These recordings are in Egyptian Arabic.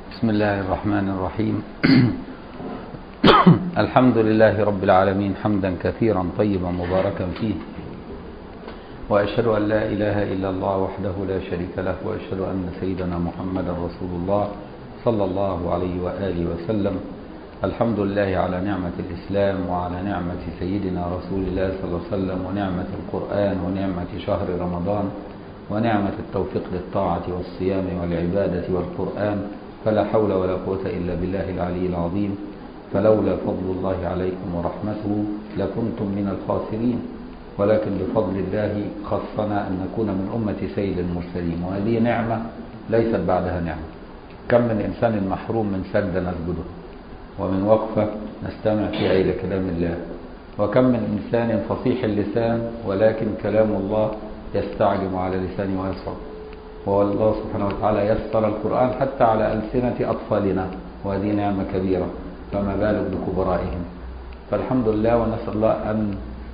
بسم الله الرحمن الرحيم الحمد لله رب العالمين حمدا كثيرا طيبا مباركا فيه وأشهد أن لا إله إلا الله وحده لا شريك له وأشهد أن سيدنا محمدا رسول الله صلى الله عليه وآله وسلم الحمد لله على نعمة الإسلام وعلى نعمة سيدنا رسول الله صلى الله عليه وسلم ونعمة القرآن ونعمة شهر رمضان ونعمة التوفيق للطاعة والصيام والعبادة والقرآن فلا حول ولا قوة إلا بالله العلي العظيم فلولا فضل الله عليكم ورحمته لكنتم من الخاسرين ولكن بفضل الله خصنا أن نكون من أمة سيد المرسلين وهذه نعمة ليست بعدها نعمة كم من إنسان محروم من سجدة نسجده ومن وقفة نستمع فيها إلى كلام الله وكم من إنسان فصيح اللسان ولكن كلام الله يستعجم على لسانه ويصعب والله سبحانه وتعالى يسر القرآن حتى على ألسنة أطفالنا وهذه نعمة كبيرة فما بالك بكبرائهم فالحمد لله ونسأل الله أن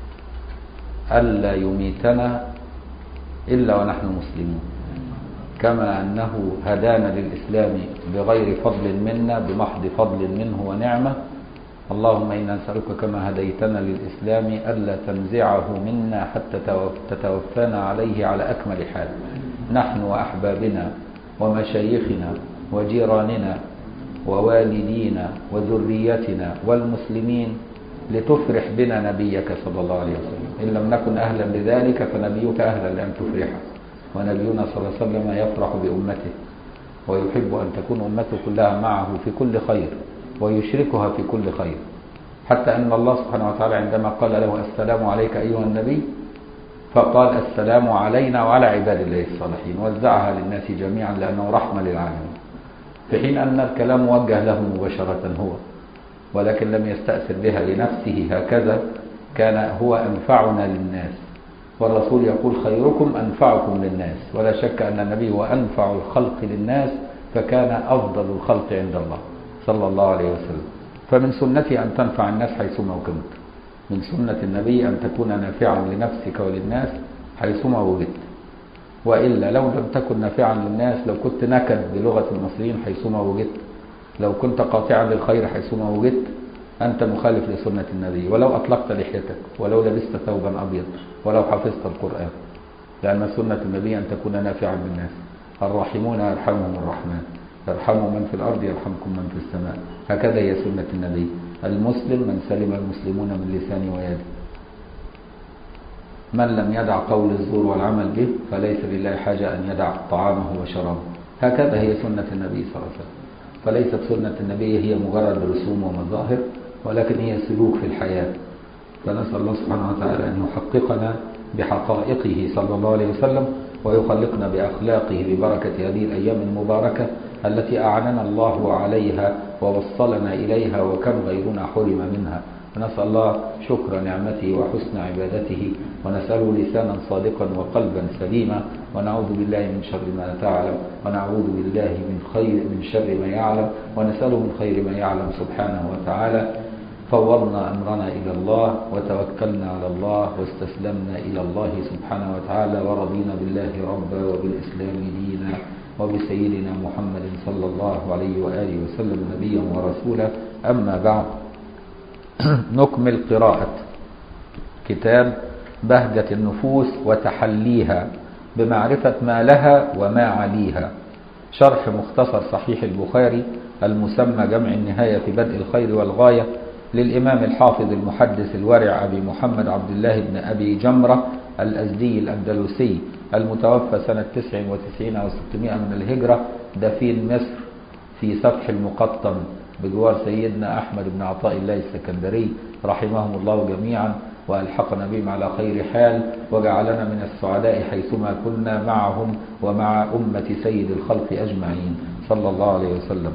ألا يميتنا إلا ونحن مسلمون كما أنه هدانا للإسلام بغير فضل منا بمحض فضل منه ونعمة اللهم إنا نسألك كما هديتنا للإسلام ألا تنزعه منا حتى تتوفانا عليه على أكمل حال نحن وأحبابنا ومشايخنا وجيراننا ووالدينا وذريتنا والمسلمين لتفرح بنا نبيك صلى الله عليه وسلم إن لم نكن أهلا لذلك فنبيك أهلا لأن تفرحه ونبينا صلى الله عليه وسلم يفرح بأمته ويحب أن تكون أمته كلها معه في كل خير ويشركها في كل خير حتى أن الله سبحانه وتعالى عندما قال له السلام عليك أيها النبي فقال السلام علينا وعلى عباد الله الصالحين وزعها للناس جميعا لأنه رحمة للعالمين في حين أن الكلام موجه له مباشرة هو ولكن لم يستأثر بها لنفسه هكذا كان هو أنفعنا للناس والرسول يقول خيركم أنفعكم للناس ولا شك أن النبي هو أنفع الخلق للناس فكان أفضل الخلق عند الله صلى الله عليه وسلم فمن سنتي أن تنفع الناس حيثما كنت من سنة النبي أن تكون نافعا لنفسك وللناس حيثما وجدت وإلا لو لم تكن نافعا للناس لو كنت نكد بلغة المصريين حيثما وجدت لو كنت قاطعا للخير حيثما وجدت أنت مخالف لسنة النبي ولو أطلقت لحيتك ولو لبست ثوبا أبيض ولو حفظت القرآن لأن سنة النبي أن تكون نافعا للناس الراحمون يرحمهم الرحمن يرحموا من في الأرض يرحمكم من في السماء هكذا هي سنة النبي المسلم من سلم المسلمون من لسانه ويده من لم يدع قول الزور والعمل به فليس لله حاجة أن يدع طعامه وشرابه هكذا هي سنة النبي صلى الله عليه وسلم فليست سنة النبي هي مجرد رسوم ومظاهر ولكن هي سلوك في الحياة فنسأل الله سبحانه وتعالى أن يحققنا بحقائقه صلى الله عليه وسلم ويخلقنا بأخلاقه ببركة هذه الأيام المباركة التي أعننا الله عليها ووصلنا إليها وكم غيرنا حرم منها ونسأل الله شكر نعمته وحسن عبادته ونسأله لسانا صادقا وقلبا سليما ونعوذ بالله من شر ما تعلم ونعوذ بالله من خير من شر ما يعلم ونسأله من خير ما يعلم سبحانه وتعالى فوضنا أمرنا إلى الله وتوكلنا على الله واستسلمنا إلى الله سبحانه وتعالى ورضينا بالله ربا وبالإسلام دينا وبسيدنا محمد صلى الله عليه وآله وسلم نبيا ورسولا أما بعد نكمل قراءة كتاب بهجة النفوس وتحليها بمعرفة ما لها وما عليها شرح مختصر صحيح البخاري المسمى جمع النهاية في بدء الخير والغاية للإمام الحافظ المحدث الورع أبي محمد عبد الله بن أبي جمرة الأزدي الأندلسي المتوفى سنة 99 أو 600 من الهجرة دفين مصر في سفح المقطم بجوار سيدنا أحمد بن عطاء الله السكندري رحمهم الله جميعا وألحقنا بهم على خير حال وجعلنا من السعداء حيثما كنا معهم ومع أمة سيد الخلق أجمعين صلى الله عليه وسلم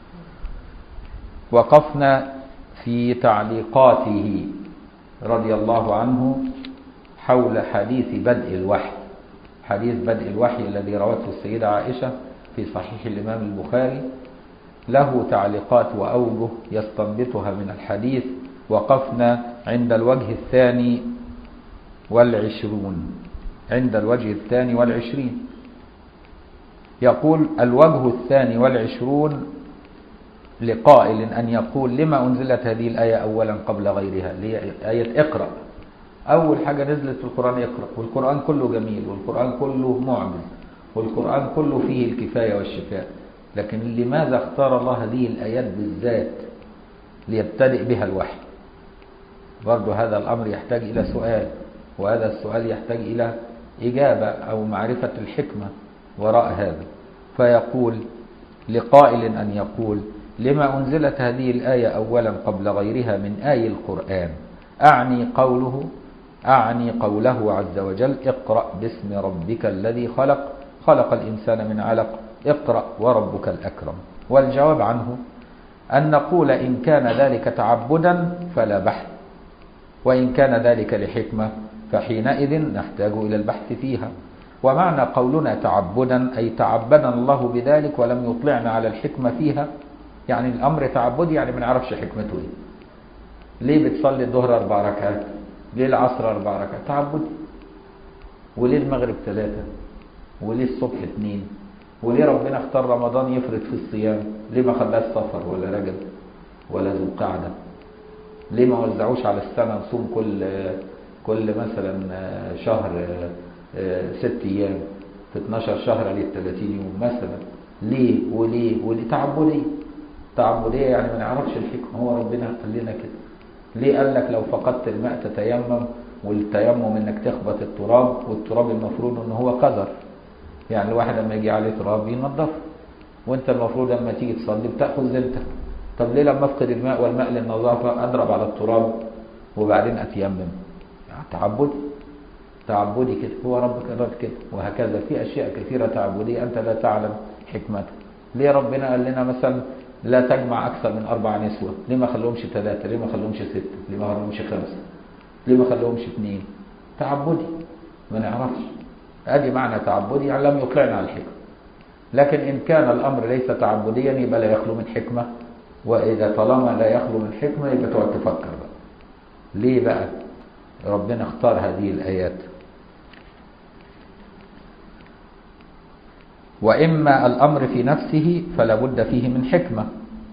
وقفنا في تعليقاته رضي الله عنه حول حديث بدء الوحي حديث بدء الوحي الذي روته السيدة عائشة في صحيح الإمام البخاري له تعليقات وأوجه يستنبطها من الحديث وقفنا عند الوجه الثاني والعشرون عند الوجه الثاني والعشرين يقول الوجه الثاني والعشرون لقائل أن يقول لما أنزلت هذه الآية أولا قبل غيرها اللي هي آية اقرأ أول حاجة نزلت في القرآن اقرأ والقرآن كله جميل والقرآن كله معجز والقرآن كله فيه الكفاية والشفاء لكن لماذا اختار الله هذه الآيات بالذات ليبتدئ بها الوحي برضو هذا الأمر يحتاج إلى سؤال وهذا السؤال يحتاج إلى إجابة أو معرفة الحكمة وراء هذا فيقول لقائل أن يقول لما أنزلت هذه الآية أولا قبل غيرها من آي القرآن أعني قوله أعني قوله عز وجل اقرأ باسم ربك الذي خلق خلق الإنسان من علق اقرأ وربك الأكرم والجواب عنه أن نقول إن كان ذلك تعبدا فلا بحث وإن كان ذلك لحكمة فحينئذ نحتاج إلى البحث فيها ومعنى قولنا تعبدا أي تعبدنا الله بذلك ولم يطلعنا على الحكمة فيها يعني الأمر تعبدي يعني ما نعرفش حكمته إيه ليه بتصلي الظهر أربع ركعات ليه العصر أربع ركعات تعبدي وليه المغرب ثلاثة وليه الصبح اثنين وليه ربنا اختار رمضان يفرض في الصيام ليه ما خلاش صفر ولا رجب ولا ذو قعدة ليه ما وزعوش على السنة نصوم كل كل مثلا شهر ست ايام في 12 شهر عليه 30 يوم مثلا ليه وليه وليه تعبديه تعبديه يعني ما نعرفش الحكمه هو ربنا قال لنا كده ليه قال لك لو فقدت الماء تتيمم والتيمم انك تخبط التراب والتراب المفروض ان هو قذر يعني الواحد لما يجي عليه تراب ينضفه وانت المفروض لما تيجي تصلي بتاخذ زينتك طب ليه لما افقد الماء والماء للنظافه اضرب على التراب وبعدين اتيمم يعني تعبدي تعبدي كده هو ربك أراد كده وهكذا في أشياء كثيرة تعبدية أنت لا تعلم حكمتها ليه ربنا قال لنا مثلا لا تجمع أكثر من أربع نسوة ليه ما خلوهمش ثلاثة ليه ما خلوهمش ستة ليه ما خلوهمش خمسة ليه ما خلوهمش اثنين تعبدي ما نعرفش أدي معنى تعبدي يعني لم يطلعنا على الحكمة لكن إن كان الأمر ليس تعبديا يبقى لا يخلو من حكمة وإذا طالما لا يخلو من حكمة يبقى تقعد تفكر بقى ليه بقى ربنا اختار هذه الآيات وإما الأمر في نفسه فلا بد فيه من حكمة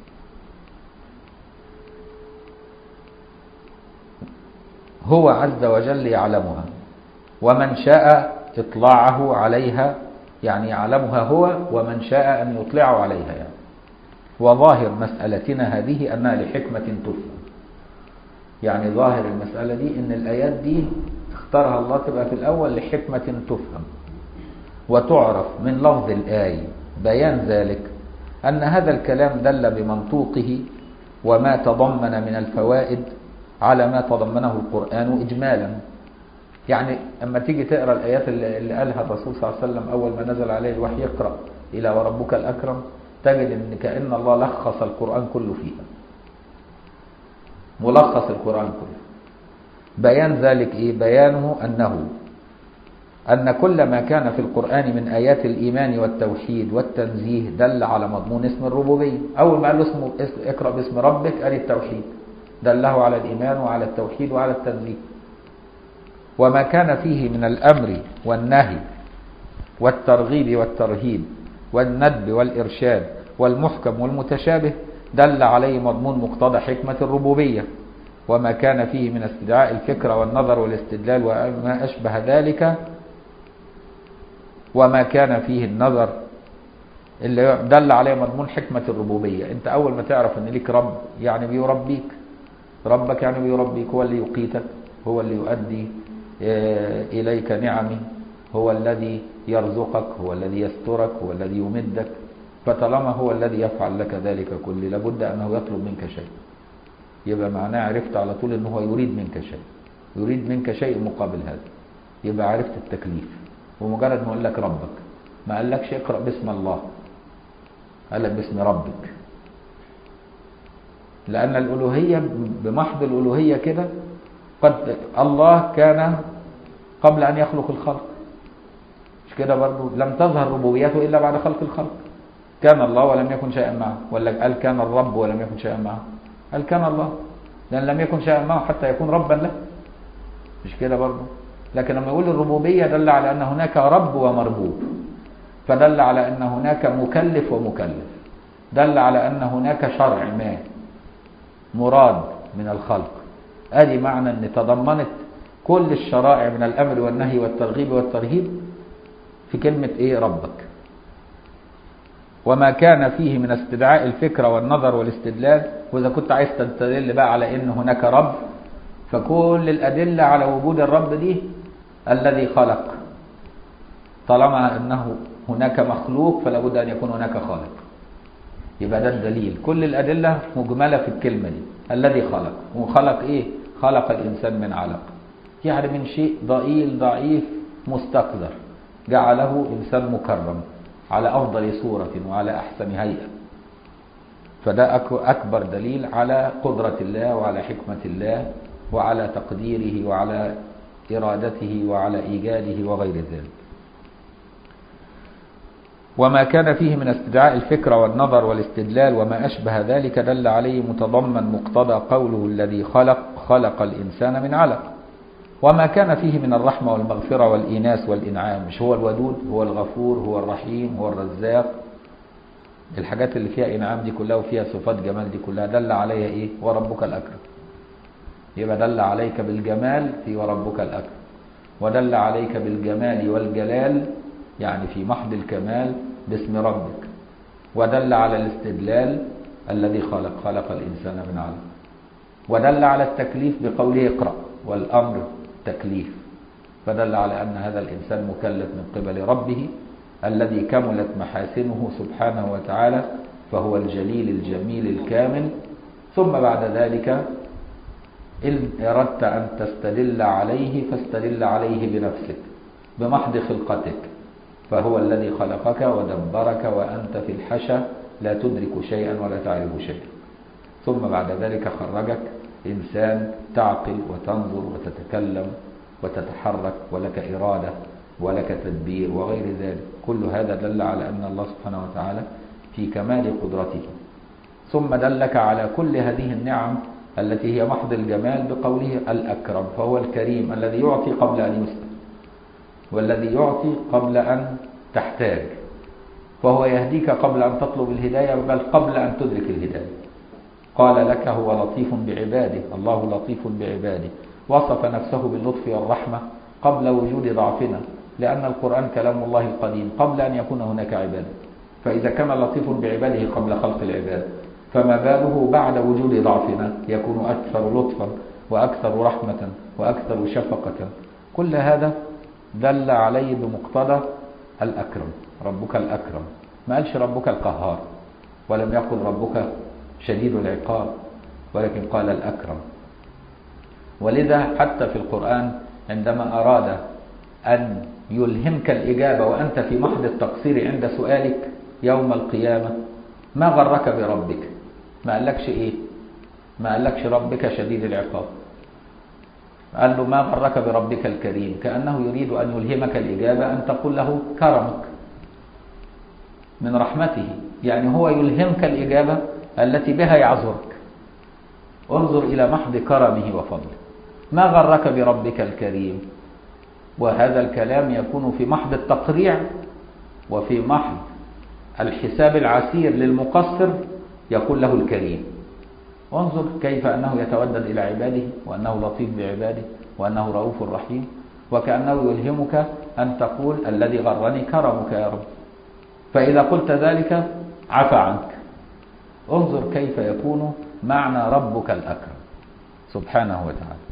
هو عز وجل يعلمها ومن شاء إطلاعه عليها يعني يعلمها هو ومن شاء أن يطلعه عليها يعني وظاهر مسألتنا هذه أنها لحكمة تفهم يعني ظاهر المسألة دي إن الآيات دي اختارها الله تبقى في الأول لحكمة تفهم وتعرف من لفظ الآية بيان ذلك أن هذا الكلام دل بمنطوقه وما تضمن من الفوائد على ما تضمنه القرآن إجمالا يعني أما تيجي تقرأ الآيات اللي قالها الرسول صلى الله عليه وسلم أول ما نزل عليه الوحي يقرأ إلى وربك الأكرم تجد أن كأن الله لخص القرآن كله فيها ملخص القرآن كله بيان ذلك إيه؟ بيانه أنه أن كل ما كان في القرآن من آيات الإيمان والتوحيد والتنزيه دل على مضمون اسم الربوبية أول ما قال له اسمه اقرأ باسم ربك قال التوحيد دله على الإيمان وعلى التوحيد وعلى التنزيه وما كان فيه من الأمر والنهي والترغيب والترهيب والندب والإرشاد والمحكم والمتشابه دل عليه مضمون مقتضى حكمة الربوبية وما كان فيه من استدعاء الفكرة والنظر والاستدلال وما أشبه ذلك وما كان فيه النظر اللي دل عليه مضمون حكمة الربوبية انت اول ما تعرف ان ليك رب يعني بيربيك ربك يعني بيربيك هو اللي يقيتك هو اللي يؤدي اليك نعمه هو الذي يرزقك هو الذي يسترك هو الذي يمدك فطالما هو الذي يفعل لك ذلك كله لابد انه يطلب منك شيء يبقى معناه عرفت على طول ان هو يريد منك شيء يريد منك شيء مقابل هذا يبقى عرفت التكليف ومجرد ما يقول لك ربك ما قالكش اقرا باسم الله قال لك باسم ربك لان الالوهيه بمحض الالوهيه كده قد الله كان قبل ان يخلق الخلق مش كده برضه لم تظهر ربوبيته الا بعد خلق الخلق كان الله ولم يكن شيئا معه ولا قال كان الرب ولم يكن شيئا معه قال كان الله لان لم يكن شيئا معه حتى يكون ربا له مش كده برضه لكن لما يقول الربوبية دل على أن هناك رب ومربوب فدل على أن هناك مكلف ومكلف دل على أن هناك شرع ما مراد من الخلق ادي معنى ان تضمنت كل الشرائع من الامر والنهي والترغيب والترهيب في كلمة ايه ربك وما كان فيه من استدعاء الفكرة والنظر والاستدلال واذا كنت عايز تستدل بقى على ان هناك رب فكل الادلة على وجود الرب دي الذي خلق طالما انه هناك مخلوق فلا بد ان يكون هناك خالق يبقى ده الدليل كل الأدلة مجملة في الكلمة دي الذي خلق وخلق إيه خلق الإنسان من علق يعني من شيء ضئيل ضعيف مستقذر جعله إنسان مكرم على أفضل صورة وعلى أحسن هيئة فده أكبر دليل على قدرة الله وعلى حكمة الله وعلى تقديره وعلى إرادته وعلى إيجاده وغير ذلك وما كان فيه من استدعاء الفكرة والنظر والاستدلال وما أشبه ذلك دل عليه متضمن مقتضى قوله الذي خلق خلق الإنسان من علق وما كان فيه من الرحمة والمغفرة والإيناس والإنعام مش هو الودود هو الغفور هو الرحيم هو الرزاق الحاجات اللي فيها إنعام دي كلها وفيها صفات جمال دي كلها دل عليها إيه وربك الأكرم يبقى دل عليك بالجمال في وربك الأكرم ودل عليك بالجمال والجلال يعني في محض الكمال باسم ربك ودل على الاستدلال الذي خلق خلق الإنسان من علم ودل على التكليف بقوله اقرأ والأمر تكليف فدل على أن هذا الإنسان مكلف من قبل ربه الذي كملت محاسنه سبحانه وتعالى فهو الجليل الجميل الكامل ثم بعد ذلك إن أردت أن تستدل عليه فاستدل عليه بنفسك بمحض خلقتك فهو الذي خلقك ودبرك وأنت في الحشا لا تدرك شيئا ولا تعرف شيئا ثم بعد ذلك خرجك إنسان تعقل وتنظر وتتكلم وتتحرك ولك إرادة ولك تدبير وغير ذلك كل هذا دل على أن الله سبحانه وتعالى في كمال قدرته ثم دلك على كل هذه النعم التي هي محض الجمال بقوله الأكرم فهو الكريم الذي يعطي قبل أن يسأل والذي يعطي قبل أن تحتاج فهو يهديك قبل أن تطلب الهداية بل قبل أن تدرك الهداية قال لك هو لطيف بعباده الله لطيف بعباده وصف نفسه باللطف والرحمة قبل وجود ضعفنا لأن القرآن كلام الله القديم قبل أن يكون هناك عبادة فإذا كان لطيف بعباده قبل خلق العباد فما باله بعد وجود ضعفنا يكون أكثر لطفا وأكثر رحمة وأكثر شفقة كل هذا دل عليه بمقتضى الأكرم ربك الأكرم ما قالش ربك القهار ولم يقل ربك شديد العقاب ولكن قال الأكرم ولذا حتى في القرآن عندما أراد أن يلهمك الإجابة وأنت في محض التقصير عند سؤالك يوم القيامة ما غرك بربك ما قالكش إيه ما قالكش ربك شديد العقاب قال له ما غرك بربك الكريم كأنه يريد أن يلهمك الإجابة أن تقول له كرمك من رحمته يعني هو يلهمك الإجابة التي بها يعذرك انظر إلى محض كرمه وفضله ما غرك بربك الكريم وهذا الكلام يكون في محض التقريع وفي محض الحساب العسير للمقصر يقول له الكريم انظر كيف أنه يتودد إلى عباده وأنه لطيف بعباده وأنه رؤوف رحيم وكأنه يلهمك أن تقول الذي غرني كرمك يا رب فإذا قلت ذلك عفى عنك انظر كيف يكون معنى ربك الأكرم سبحانه وتعالى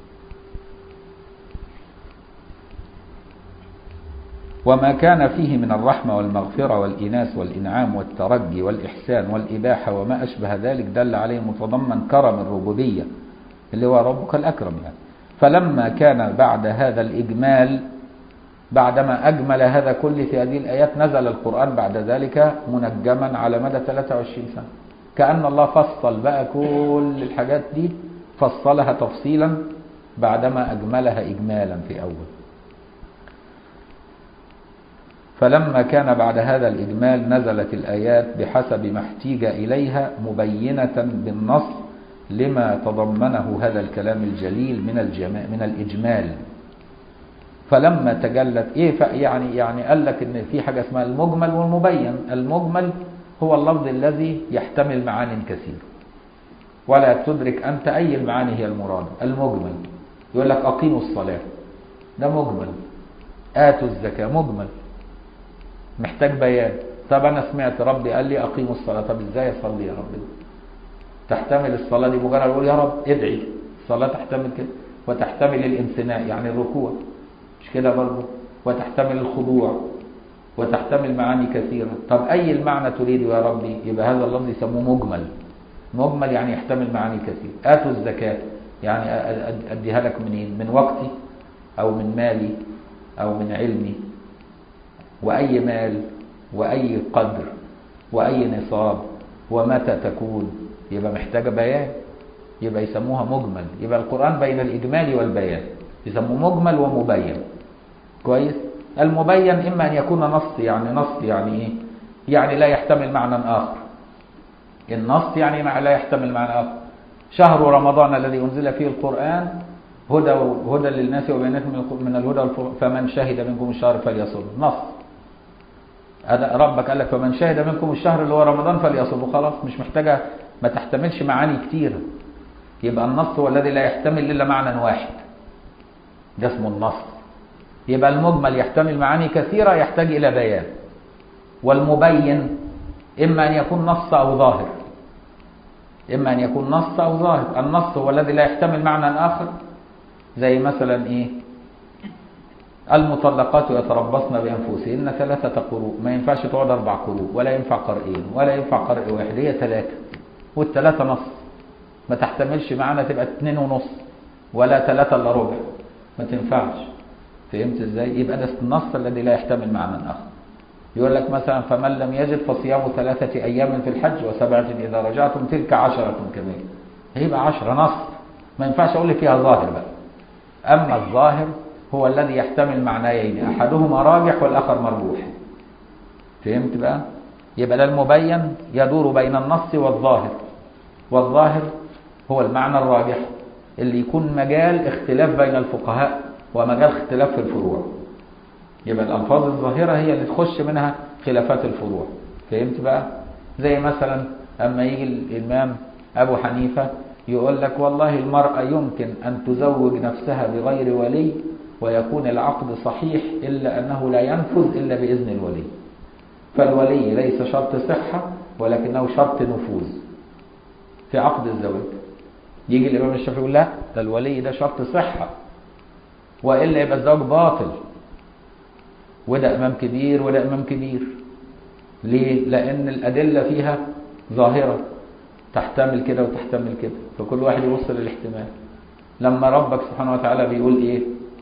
وما كان فيه من الرحمة والمغفرة والإناس والإنعام والترجي والإحسان والإباحة وما أشبه ذلك دل عليه متضمن كرم الربوبية اللي هو ربك الأكرم يعني فلما كان بعد هذا الإجمال بعدما أجمل هذا كله في هذه الآيات نزل القرآن بعد ذلك منجما على مدى 23 سنة كأن الله فصل بقى كل الحاجات دي فصلها تفصيلا بعدما أجملها إجمالا في أول فلما كان بعد هذا الإجمال نزلت الآيات بحسب ما احتيج إليها مبينة بالنص لما تضمنه هذا الكلام الجليل من الجمال من الإجمال فلما تجلت إيه يعني يعني قال لك إن في حاجة اسمها المجمل والمبين المجمل هو اللفظ الذي يحتمل معان كثيرة ولا تدرك أنت أي المعاني هي المراد المجمل يقول لك أقيموا الصلاة ده مجمل آتوا الزكاة مجمل محتاج بيان طب أنا سمعت ربي قال لي أقيموا الصلاة طب إزاي أصلي يا رب تحتمل الصلاة دي مجرد أقول يا رب ادعي الصلاة تحتمل كده وتحتمل الامتناع يعني الركوع مش كده برضه وتحتمل الخضوع وتحتمل معاني كثيرة طب أي المعنى تريد يا ربي يبقى هذا اللفظ يسموه مجمل مجمل يعني يحتمل معاني كثيرة آتوا الزكاة يعني أديها لك منين من وقتي أو من مالي أو من علمي وأي مال وأي قدر وأي نصاب ومتى تكون يبقى محتاجة بيان يبقى يسموها مجمل يبقى القرآن بين الإجمال والبيان يسموه مجمل ومبين كويس المبين إما أن يكون نص يعني نص يعني إيه يعني لا يحتمل معنى آخر النص يعني لا يحتمل معنى آخر شهر رمضان الذي أنزل فيه القرآن هدى هدى للناس وبينات من الهدى فمن شهد منكم الشهر فليصم نص هذا ربك قال لك فمن شهد منكم الشهر اللي هو رمضان فليصم خلاص مش محتاجه ما تحتملش معاني كتيرة يبقى النص هو الذي لا يحتمل الا معنى واحد ده اسمه النص يبقى المجمل يحتمل معاني كثيرة يحتاج إلى بيان والمبين إما أن يكون نص أو ظاهر إما أن يكون نص أو ظاهر النص هو الذي لا يحتمل معنى آخر زي مثلا إيه المطلقات يتربصن بأنفسهن ثلاثة قروء ما ينفعش تقعد أربع قروء ولا ينفع قرئين ولا ينفع قرء واحد هي ثلاثة والثلاثة نص ما تحتملش معنى تبقى اتنين ونص ولا ثلاثة إلا ربع ما تنفعش فهمت ازاي يبقى ده النص الذي لا يحتمل معنى آخر يقول لك مثلا فمن لم يجد فصيام ثلاثة أيام في الحج وسبعة إذا رجعتم تلك عشرة كمان هيبقى عشرة نص ما ينفعش أقول لك فيها ظاهر بقى أما الظاهر هو الذي يحتمل معنيين أحدهما راجح والآخر مرجوح فهمت بقى يبقى ده المبين يدور بين النص والظاهر والظاهر هو المعنى الراجح اللي يكون مجال اختلاف بين الفقهاء ومجال اختلاف في الفروع يبقى الألفاظ الظاهرة هي اللي تخش منها خلافات الفروع فهمت بقى زي مثلا أما يجي الإمام أبو حنيفة يقول لك والله المرأة يمكن أن تزوج نفسها بغير ولي ويكون العقد صحيح إلا أنه لا ينفذ إلا بإذن الولي فالولي ليس شرط صحة ولكنه شرط نفوذ في عقد الزواج يجي الإمام الشافعي يقول لا ده الولي ده شرط صحة وإلا يبقى الزواج باطل وده إمام كبير وده إمام كبير ليه؟ لأن الأدلة فيها ظاهرة تحتمل كده وتحتمل كده فكل واحد يبص للاحتمال لما ربك سبحانه وتعالى بيقول إيه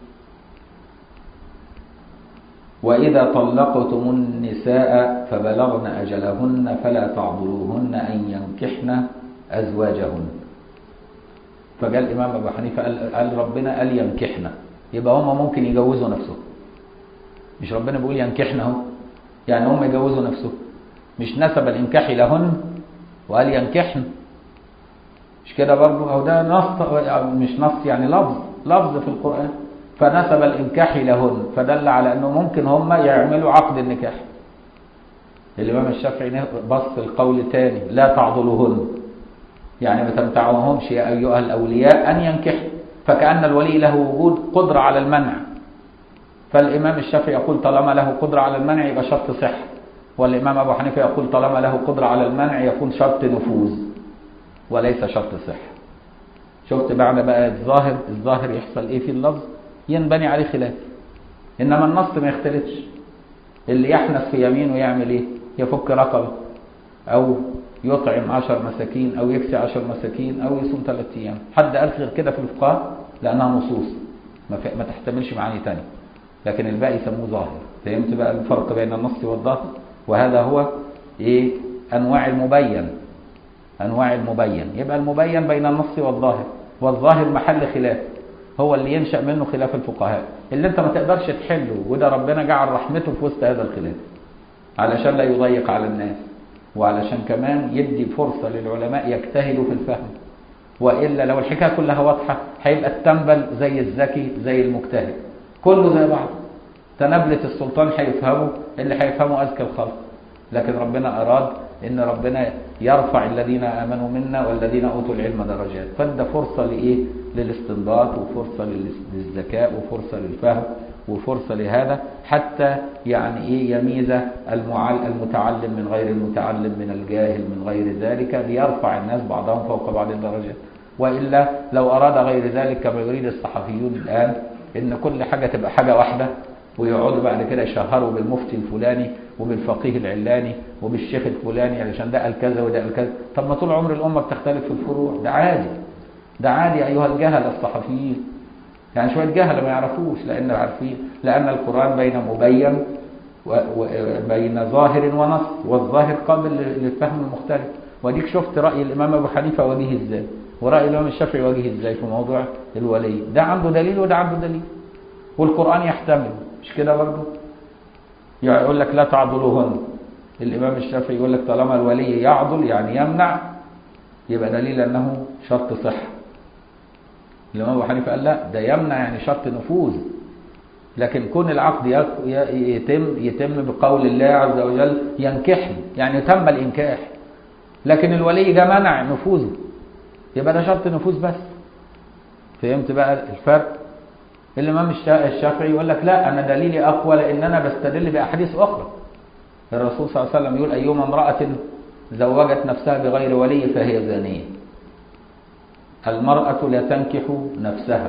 وإذا طلقتم النساء فبلغن أجلهن فلا تعضلوهن أن ينكحن أزواجهن فجاء الإمام أبو حنيفة قال, قال ربنا قال ينكحن يبقى هم ممكن يجوزوا نفسهم مش ربنا بيقول ينكحن اهو يعني هم يجوزوا نفسهم مش نسب الإنكاح لهن وقال ينكحن مش كده برضه أو ده نص مش نص يعني لفظ لفظ في القرآن فنسب الإنكاح لهن فدل على أنه ممكن هم يعملوا عقد النكاح الإمام الشافعي بص القول تاني لا تعضلوهن يعني ما تمتعوهمش يا أيها الأولياء أن ينكحوا فكأن الولي له وجود قدرة على المنع فالإمام الشافعي يقول طالما له قدرة على المنع يبقى شرط صحة والإمام أبو حنيفة يقول طالما له قدرة على المنع يكون شرط نفوذ وليس شرط صحة شفت بعد بقى الظاهر الظاهر يحصل ايه في اللفظ ينبني عليه خلاف انما النص ما يختلفش اللي يحنث في يمينه يعمل ايه يفك رقبه او يطعم عشر مساكين او يكسي عشر مساكين او يصوم ثلاث ايام حد قال غير كده في الفقهاء لانها نصوص ما, ما تحتملش معاني تانية لكن الباقي يسموه ظاهر فهمت بقى الفرق بين النص والظاهر وهذا هو ايه انواع المبين انواع المبين يبقى المبين بين النص والظاهر والظاهر محل خلاف هو اللي ينشأ منه خلاف الفقهاء اللي انت ما تقدرش تحله وده ربنا جعل رحمته في وسط هذا الخلاف علشان لا يضيق على الناس وعلشان كمان يدي فرصة للعلماء يجتهدوا في الفهم وإلا لو الحكاية كلها واضحة هيبقى التنبل زي الذكي زي المجتهد كله زي بعض تنبلة السلطان هيفهمه اللي هيفهمه أذكى الخلق لكن ربنا أراد ان ربنا يرفع الذين امنوا منا والذين اوتوا العلم درجات فده فرصه لايه للاستنباط وفرصه للذكاء وفرصه للفهم وفرصه لهذا حتى يعني ايه يميز المتعلم من غير المتعلم من الجاهل من غير ذلك ليرفع الناس بعضهم فوق بعض الدرجات والا لو اراد غير ذلك كما يريد الصحفيون الان ان كل حاجه تبقى حاجه واحده ويقعدوا بعد كده يشهروا بالمفتي الفلاني وبالفقيه العلاني وبالشيخ الفلاني علشان ده قال كذا وده قال كذا طب ما طول عمر الامه بتختلف في الفروع ده عادي ده عادي ايها الجهل الصحفيين يعني شويه جهله ما يعرفوش لان عارفين لان القران بين مبين وبين ظاهر ونص والظاهر قابل للفهم المختلف وديك شفت راي الامام ابو حنيفه وجيه ازاي وراي الامام الشافعي وجيه ازاي في موضوع الولي ده عنده دليل وده عنده دليل والقران يحتمل مش كده برضه يعني يقول لك لا تعضلوهن الامام الشافعي يقول لك طالما الولي يعضل يعني يمنع يبقى دليل انه شرط صحه الامام ابو حنيفه قال لا ده يمنع يعني شرط نفوذ لكن كون العقد يتم يتم بقول الله عز وجل ينكحن يعني تم الانكاح لكن الولي ده منع نفوذه يبقى ده شرط نفوذ بس فهمت بقى الفرق الامام الشافعي يقول لك لا انا دليلي اقوى لان انا بستدل باحاديث اخرى الرسول صلى الله عليه وسلم يقول ايما امراه زوجت نفسها بغير ولي فهي زانيه المراه لا تنكح نفسها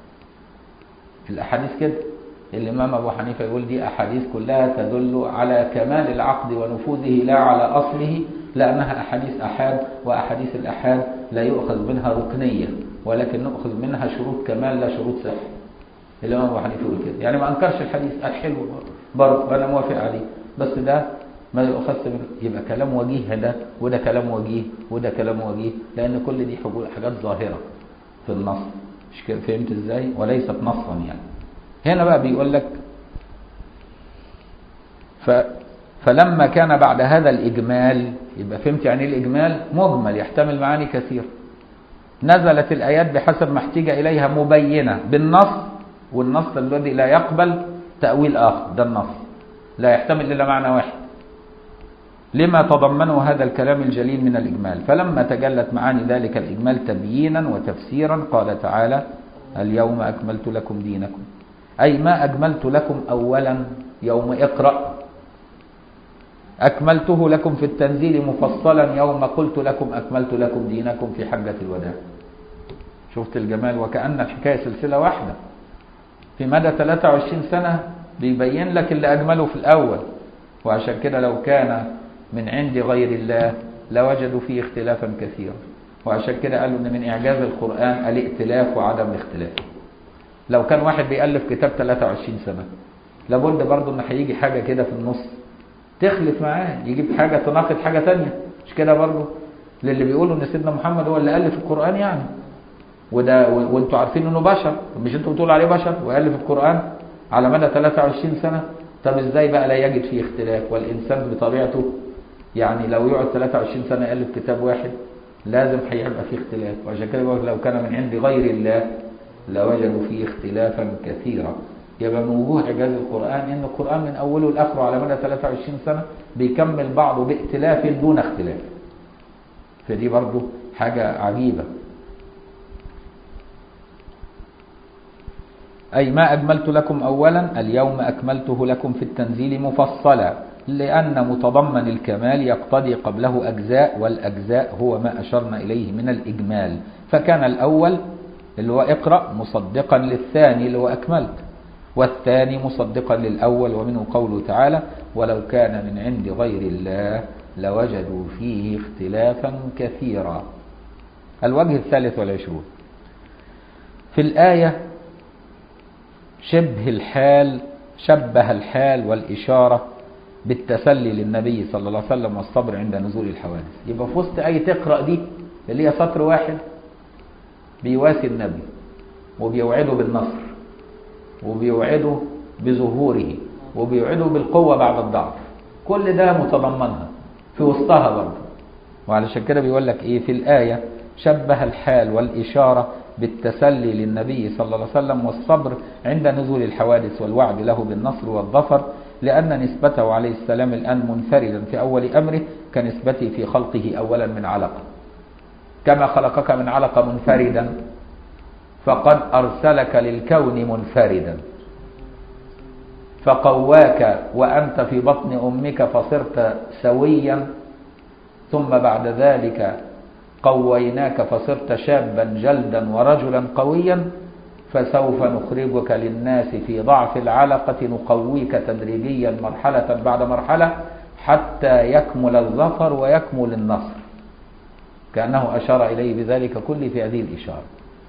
الاحاديث كده الامام ابو حنيفه يقول دي احاديث كلها تدل على كمال العقد ونفوذه لا على اصله لانها احاديث احاد واحاديث الاحاد لا يؤخذ منها ركنيه ولكن نؤخذ منها شروط كمال لا شروط صحه الامام ابو حنيفه يقول كده يعني ما انكرش الحديث قال حلو برضه انا موافق عليه بس ده ما يؤخذ منه يبقى كلام وجيه ده وده كلام وجيه وده كلام وجيه لان كل دي حاجات ظاهره في النص مش كده فهمت ازاي وليست نصا يعني هنا بقى بيقول لك ف فلما كان بعد هذا الإجمال يبقى فهمت يعني الإجمال مجمل يحتمل معاني كثيرة نزلت الآيات بحسب ما احتاج إليها مبينة بالنص والنص الذي لا يقبل تأويل آخر ده النص لا يحتمل إلا معنى واحد لما تضمنه هذا الكلام الجليل من الإجمال فلما تجلت معاني ذلك الإجمال تبيينا وتفسيرا قال تعالى اليوم أكملت لكم دينكم أي ما أجملت لكم أولا يوم اقرأ أكملته لكم في التنزيل مفصلا يوم قلت لكم أكملت لكم دينكم في حجة الوداع شفت الجمال وكأن الحكاية سلسلة واحدة في مدى 23 سنة بيبين لك اللي أجمله في الأول وعشان كده لو كان من عند غير الله لوجدوا فيه اختلافا كثيرا وعشان كده قالوا ان من اعجاز القرآن الائتلاف وعدم الاختلاف لو كان واحد بيألف كتاب 23 سنة لابد برضه ان هيجي حاجة كده في النص تخلف معاه يجيب حاجة تناقض حاجة تانية مش كده برضه للي بيقولوا ان سيدنا محمد هو اللي ألف القرآن يعني وده وانتوا عارفين انه بشر مش انتوا بتقولوا عليه بشر وألف القرآن على مدى 23 سنة طب ازاي بقى لا يجد فيه اختلاف والانسان بطبيعته يعني لو يقعد 23 سنة يألف كتاب واحد لازم هيبقى فيه اختلاف وعشان كده بقول لو كان من عند غير الله لوجدوا فيه اختلافا كثيرا يبقى من وجوه اعجاز القران ان القران من اوله لاخره على مدى 23 سنه بيكمل بعضه بائتلاف دون اختلاف فدي برضه حاجه عجيبه أي ما أجملت لكم أولا اليوم أكملته لكم في التنزيل مفصلا لأن متضمن الكمال يقتضي قبله أجزاء والأجزاء هو ما أشرنا إليه من الإجمال فكان الأول اللي هو اقرأ مصدقا للثاني اللي هو أكملت والثاني مصدقا للأول ومنه قوله تعالى ولو كان من عند غير الله لوجدوا فيه اختلافا كثيرا الوجه الثالث والعشرون في الآية شبه الحال شبه الحال والإشارة بالتسلي للنبي صلى الله عليه وسلم والصبر عند نزول الحوادث يبقى في وسط آية تقرأ دي اللي هي سطر واحد بيواسي النبي وبيوعده بالنصر وبيوعده بظهوره وبيوعده بالقوة بعد الضعف كل ده متضمنها في وسطها برضه وعلشان كده بيقول لك ايه في الآية شبه الحال والإشارة بالتسلي للنبي صلى الله عليه وسلم والصبر عند نزول الحوادث والوعد له بالنصر والظفر لأن نسبته عليه السلام الآن منفردا في أول أمره كنسبته في خلقه أولا من علقة كما خلقك من علقة منفردا فقد أرسلك للكون منفردا فقواك وأنت في بطن أمك فصرت سويا ثم بعد ذلك قويناك فصرت شابا جلدا ورجلا قويا فسوف نخرجك للناس في ضعف العلقة نقويك تدريجيا مرحلة بعد مرحلة حتى يكمل الظفر ويكمل النصر كأنه أشار إليه بذلك كله في هذه الإشارة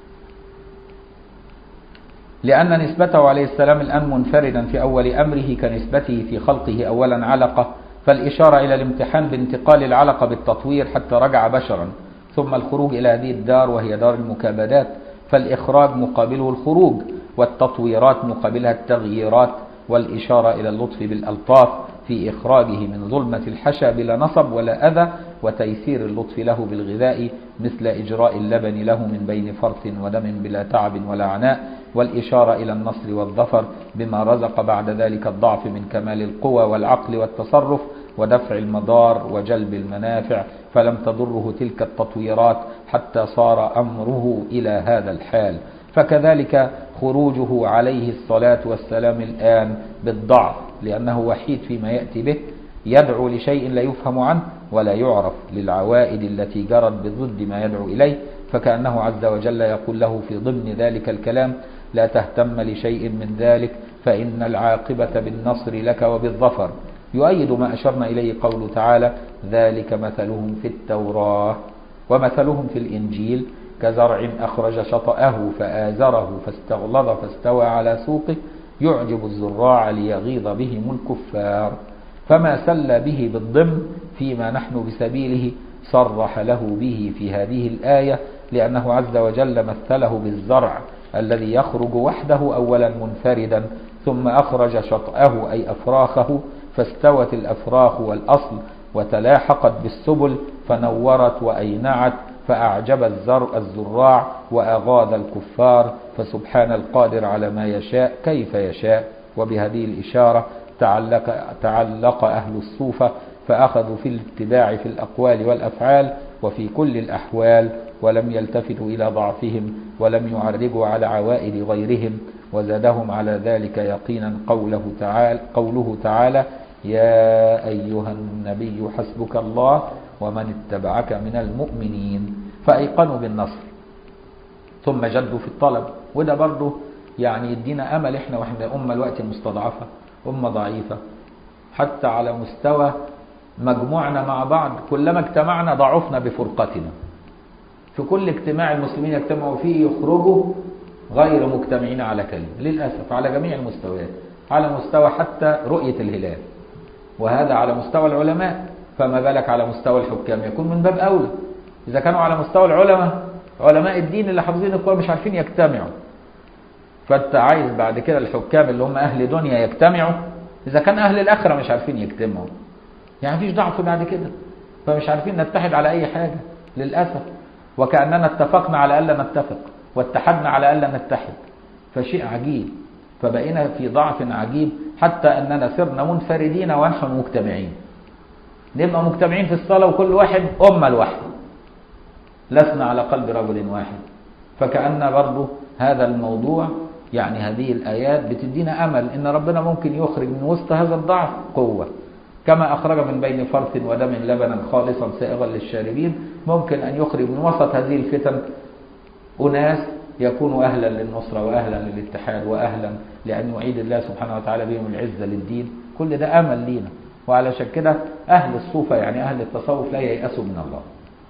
لأن نسبته عليه السلام الآن منفردا في أول أمره كنسبته في خلقه أولا علقة فالإشارة إلى الامتحان بانتقال العلقة بالتطوير حتى رجع بشرا ثم الخروج إلى هذه الدار وهي دار المكابدات فالإخراج مقابله الخروج والتطويرات مقابلها التغييرات والإشارة إلى اللطف بالألطاف في إخراجه من ظلمة الحشا بلا نصب ولا أذى وتيسير اللطف له بالغذاء مثل إجراء اللبن له من بين فرث ودم بلا تعب ولا عناء والإشارة إلى النصر والظفر بما رزق بعد ذلك الضعف من كمال القوى والعقل والتصرف ودفع المضار وجلب المنافع فلم تضره تلك التطويرات حتى صار أمره إلى هذا الحال فكذلك خروجه عليه الصلاة والسلام الآن بالضعف لأنه وحيد فيما يأتي به يدعو لشيء لا يفهم عنه ولا يعرف للعوائد التي جرت بضد ما يدعو إليه فكأنه عز وجل يقول له في ضمن ذلك الكلام لا تهتم لشيء من ذلك فإن العاقبة بالنصر لك وبالظفر يؤيد ما أشرنا إليه قوله تعالى ذلك مثلهم في التوراة ومثلهم في الإنجيل كزرع أخرج شطأه فآزره فاستغلظ فاستوى على سوقه يعجب الزراع ليغيظ بهم الكفار فما سل به بالضمن فيما نحن بسبيله صرح له به في هذه الآية لأنه عز وجل مثله بالزرع الذي يخرج وحده أولا منفردا ثم أخرج شطأه أي أفراخه فاستوت الأفراخ والأصل وتلاحقت بالسبل فنورت وأينعت فأعجب الزرع الزراع وأغاظ الكفار فسبحان القادر على ما يشاء كيف يشاء وبهذه الإشارة تعلق, تعلق أهل الصوفة فأخذوا في الاتباع في الأقوال والأفعال وفي كل الأحوال ولم يلتفتوا إلى ضعفهم ولم يعرجوا على عوائد غيرهم وزادهم على ذلك يقينا قوله تعالى, قوله تعالى يا أيها النبي حسبك الله ومن اتبعك من المؤمنين فأيقنوا بالنصر ثم جدوا في الطلب وده برضه يعني يدينا أمل إحنا وإحنا أمة الوقت مستضعفة أمة ضعيفة حتى على مستوى مجموعنا مع بعض كلما اجتمعنا ضعفنا بفرقتنا في كل اجتماع المسلمين يجتمعوا فيه يخرجوا غير مجتمعين على كلمة للأسف على جميع المستويات على مستوى حتى رؤية الهلال وهذا على مستوى العلماء فما بالك على مستوى الحكام يكون من باب أولى إذا كانوا على مستوى العلماء علماء الدين اللي حافظين القرآن مش عارفين يجتمعوا فأنت عايز بعد كده الحكام اللي هم أهل دنيا يجتمعوا إذا كان أهل الآخرة مش عارفين يجتمعوا يعني مفيش ضعف بعد كده فمش عارفين نتحد على أي حاجة للأسف وكأننا اتفقنا على ألا نتفق واتحدنا على ألا نتحد فشيء عجيب فبقينا في ضعف عجيب حتى أننا صرنا منفردين ونحن مجتمعين نبقى مجتمعين في الصلاة وكل واحد أمة لوحده لسنا على قلب رجل واحد فكأن برضه هذا الموضوع يعني هذه الآيات بتدينا أمل إن ربنا ممكن يخرج من وسط هذا الضعف قوة كما أخرج من بين فرث ودم لبنا خالصا سائغا للشاربين ممكن أن يخرج من وسط هذه الفتن أناس يكونوا أهلا للنصرة وأهلا للاتحاد وأهلا لأن يعيد الله سبحانه وتعالى بهم العزة للدين كل ده أمل لينا وعلشان كده أهل الصوفة يعني أهل التصوف لا ييأسوا من الله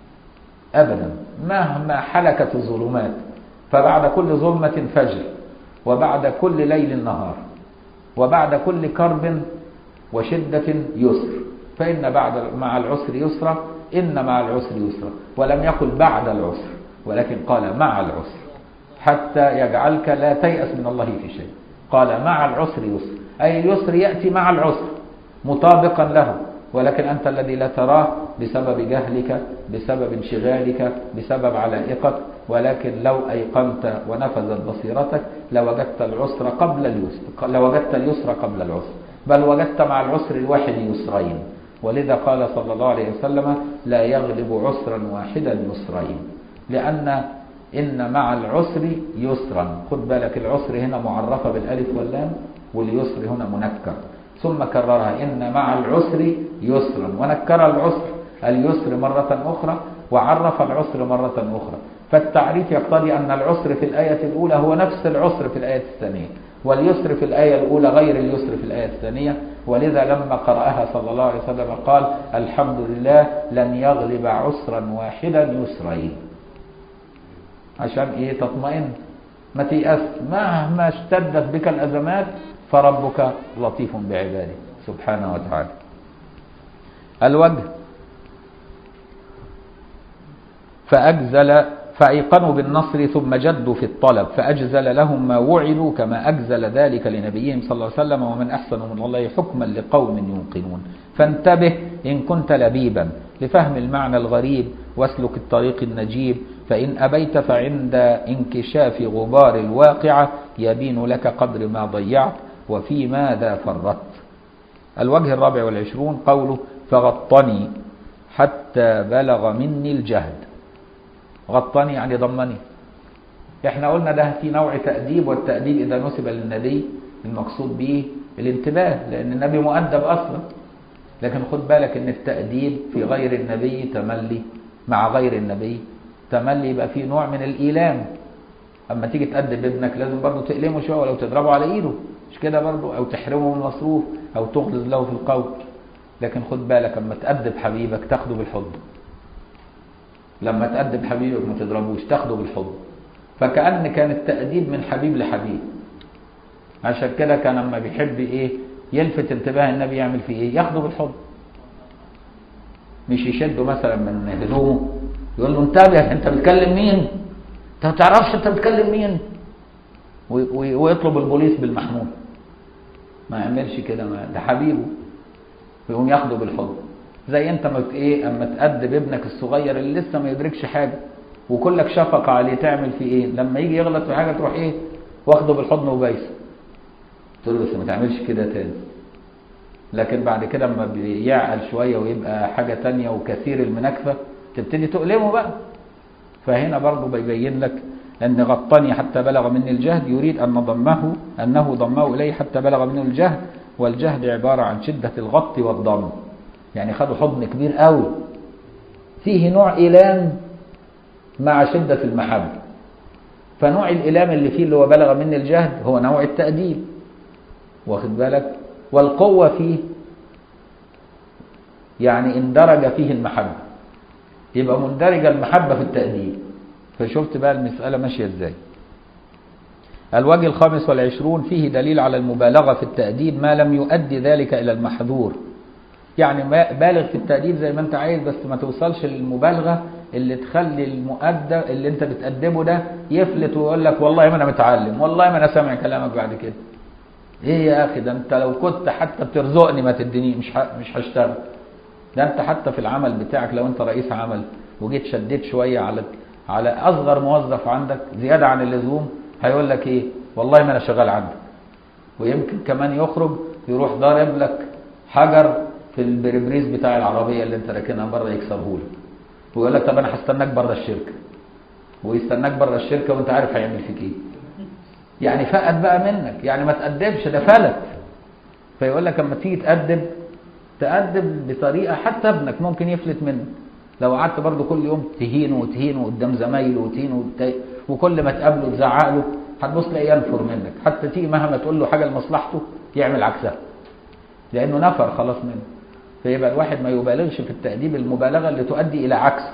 أبدا مهما حلكت الظلمات فبعد كل ظلمة فجر وبعد كل ليل نهار وبعد كل كرب وشدة يسر فإن بعد مع العسر يسرا إن مع العسر يسرا ولم يقل بعد العسر ولكن قال مع العسر حتى يجعلك لا تيأس من الله في شيء قال مع العسر يسر أي اليسر يأتي مع العسر مطابقا له ولكن أنت الذي لا تراه بسبب جهلك بسبب انشغالك بسبب علائقك ولكن لو أيقنت ونفذت بصيرتك لوجدت العسر قبل اليسر لوجدت اليسر قبل العسر بل وجدت مع العسر الواحد يسرين ولذا قال صلى الله عليه وسلم لا يغلب عسرا واحدا يسرين لأن إن مع العسر يسرا خد بالك العسر هنا معرفة بالألف واللام واليسر هنا منكر ثم كررها إن مع العسر يسرا ونكر العسر اليسر مرة أخرى وعرف العسر مرة أخرى فالتعريف يقتضي أن العسر في الآية الأولى هو نفس العسر في الآية الثانية واليسر في الآية الأولى غير اليسر في الآية الثانية ولذا لما قرأها صلى الله عليه وسلم قال الحمد لله لن يغلب عسرا واحدا يسرين عشان ايه تطمئن ما تيأس مهما اشتدت بك الأزمات فربك لطيف بعباده سبحانه وتعالى الوجه فأجزل فأيقنوا بالنصر ثم جدوا في الطلب فأجزل لهم ما وعدوا كما أجزل ذلك لنبيهم صلى الله عليه وسلم ومن أحسن من الله حكما لقوم يوقنون فانتبه إن كنت لبيبا لفهم المعنى الغريب واسلك الطريق النجيب فإن أبيت فعند انكشاف غبار الواقعة يبين لك قدر ما ضيعت وفي ماذا فرطت الوجه الرابع والعشرون قوله فغطني حتى بلغ مني الجهد غطني يعني ضمني احنا قلنا ده في نوع تأديب والتأديب إذا نسب للنبي المقصود به الانتباه لأن النبي مؤدب أصلا لكن خد بالك ان التأديب في غير النبي تملي مع غير النبي تملي يبقى فيه نوع من الإيلام أما تيجي تأدب ابنك لازم برضه تألمه شوية ولو تضربه على إيده مش كده برضه أو تحرمه من المصروف أو تغلظ له في القول لكن خد بالك أما تأدب حبيبك تاخده بالحضن لما تأدب حبيبك ما تضربوش تاخده بالحضن فكأن كان التأديب من حبيب لحبيب عشان كده كان لما بيحب ايه يلفت انتباه النبي يعمل فيه ايه ياخده بالحضن مش يشده مثلا من هدومه يقول له انتبه انت بتكلم مين انت ما تعرفش انت بتكلم مين ويطلب البوليس بالمحمول ما يعملش كده ما ده حبيبه ويقوم ياخده بالحضن زي انت ما ايه اما تأدب ابنك الصغير اللي لسه ما يدركش حاجه وكلك شفقه عليه تعمل فيه ايه لما يجي يغلط في حاجه تروح ايه واخده بالحضن وبايسه تقول له بس ما تعملش كده تاني لكن بعد كده اما بيعقل شويه ويبقى حاجه تانية وكثير المناكفه تبتدي تؤلمه بقى فهنا برضه بيبين لك ان غطني حتى بلغ مني الجهد يريد ان ضمه انه ضمه اليه حتى بلغ منه الجهد والجهد عباره عن شده الغط والضم يعني خدوا حضن كبير قوي فيه نوع إيلام مع شدة المحبة فنوع الإيلام اللي فيه اللي هو بلغ مني الجهد هو نوع التأديب واخد بالك والقوة فيه يعني اندرج فيه المحبة يبقى مندرجة المحبة في التأديب فشفت بقى المسألة ماشية ازاي الوجه الخامس والعشرون فيه دليل على المبالغة في التأديب ما لم يؤدي ذلك إلى المحذور يعني بالغ في التأديب زي ما انت عايز بس ما توصلش للمبالغة اللي تخلي المؤدب اللي انت بتأدبه ده يفلت ويقول لك والله ما انا متعلم والله ما انا سامع كلامك بعد كده ايه يا اخي ده انت لو كنت حتى بترزقني ما تديني مش مش هشتغل ده انت حتى في العمل بتاعك لو انت رئيس عمل وجيت شديت شوية على على اصغر موظف عندك زيادة عن اللزوم هيقول لك ايه والله ما انا شغال عندك ويمكن كمان يخرج يروح ضارب لك حجر في البريبريز بتاع العربية اللي انت راكنها بره يكسره لك ويقول لك طب انا هستناك بره الشركة ويستناك بره الشركة وانت عارف هيعمل فيك ايه يعني فقد بقى منك يعني ما تأدبش ده فلت فيقول لك اما تيجي تأدب تأدب بطريقة حتى ابنك ممكن يفلت منك لو قعدت برضه كل يوم تهينه وتهينه قدام زمايله وتهينه وت... وكل ما تقابله تزعق له هتبص تلاقيه ينفر منك حتى تيجي مهما تقول له حاجة لمصلحته يعمل عكسها لأنه نفر خلاص منه فيبقى الواحد ما يبالغش في التأديب المبالغة اللي تؤدي إلى عكس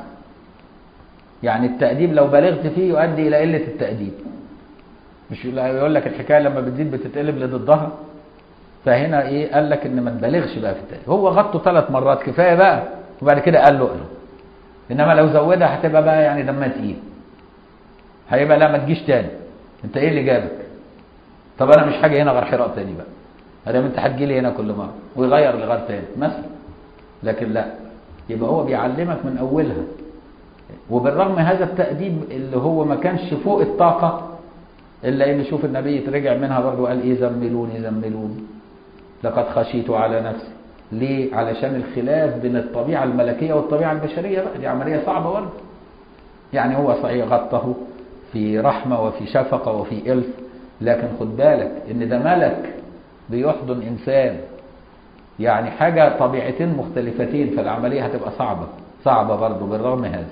يعني التأديب لو بالغت فيه يؤدي إلى قلة التأديب مش يقول لك الحكاية لما بتزيد بتتقلب لضدها فهنا ايه قال لك ان ما تبالغش بقى في التأديب هو غطه ثلاث مرات كفاية بقى وبعد كده قال له اقله انما لو زودها هتبقى بقى يعني دمها تقيل هيبقى لا ما تجيش تاني انت ايه اللي جابك طب انا مش حاجه هنا غير حراء تاني بقى ادام انت هتجي لي هنا كل مره ويغير لغير تاني مثلا لكن لا يبقى هو بيعلمك من اولها وبالرغم هذا التأديب اللي هو ما كانش فوق الطاقة إلا إن شوف النبي رجع منها برضه قال إيه زملوني زملوني لقد خشيت على نفسي ليه علشان الخلاف بين الطبيعة الملكية والطبيعة البشرية بقى دي عملية صعبة برضه يعني هو صحيح غطه في رحمة وفي شفقة وفي إلف لكن خد بالك إن ده ملك بيحضن إنسان يعني حاجة طبيعتين مختلفتين فالعملية هتبقى صعبة صعبة برضه بالرغم هذا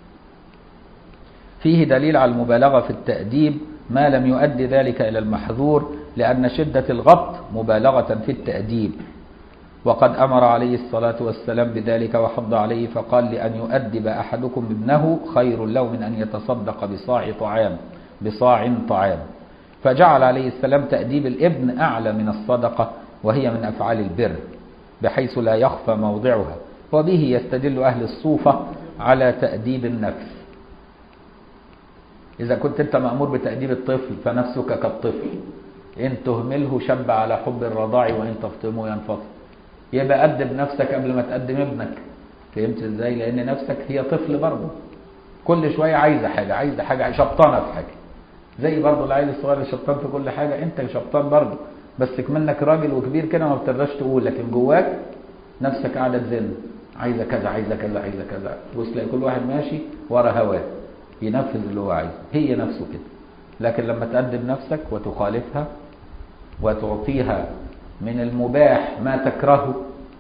فيه دليل على المبالغة في التأديب ما لم يؤدي ذلك إلى المحذور لأن شدة الغبط مبالغة في التأديب وقد أمر عليه الصلاة والسلام بذلك وحض عليه فقال لأن يؤدب أحدكم ابنه خير له من أن يتصدق بصاع طعام بصاع طعام فجعل عليه السلام تأديب الابن أعلى من الصدقة وهي من أفعال البر بحيث لا يخفى موضعها وبه يستدل أهل الصوفة على تأديب النفس إذا كنت أنت مأمور بتأديب الطفل فنفسك كالطفل إن تهمله شب على حب الرضاع وإن تفطمه ينفطم يبقى أدب نفسك قبل ما تقدم ابنك فهمت إزاي لأن نفسك هي طفل برضه كل شوية عايزة حاجة عايزة حاجة شبطانة في حاجة زي برضه العيل الصغير اللي شبطان في كل حاجة أنت شبطان برضه بس كمنك راجل وكبير كده ما بتقدرش تقول لكن جواك نفسك قاعدة تزن عايزة كذا عايزة كذا عايزة كذا بص تلاقي كل واحد ماشي ورا هواه ينفذ اللي هو عايزه هي نفسه كده لكن لما تقدم نفسك وتخالفها وتعطيها من المباح ما تكرهه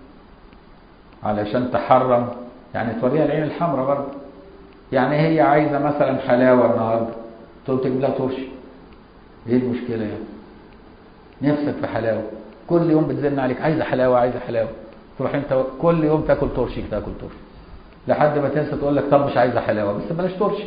علشان تحرم يعني توريها العين الحمراء برضه يعني هي عايزة مثلا حلاوة النهاردة تقول تجيب لها ترشي ايه المشكلة يعني نفسك في حلاوة كل يوم بتزن عليك عايزة حلاوة عايزة حلاوة تروح انت كل يوم تاكل ترشي تاكل ترشي لحد ما تنسى تقول لك طب مش عايزة حلاوة بس بلاش ترشي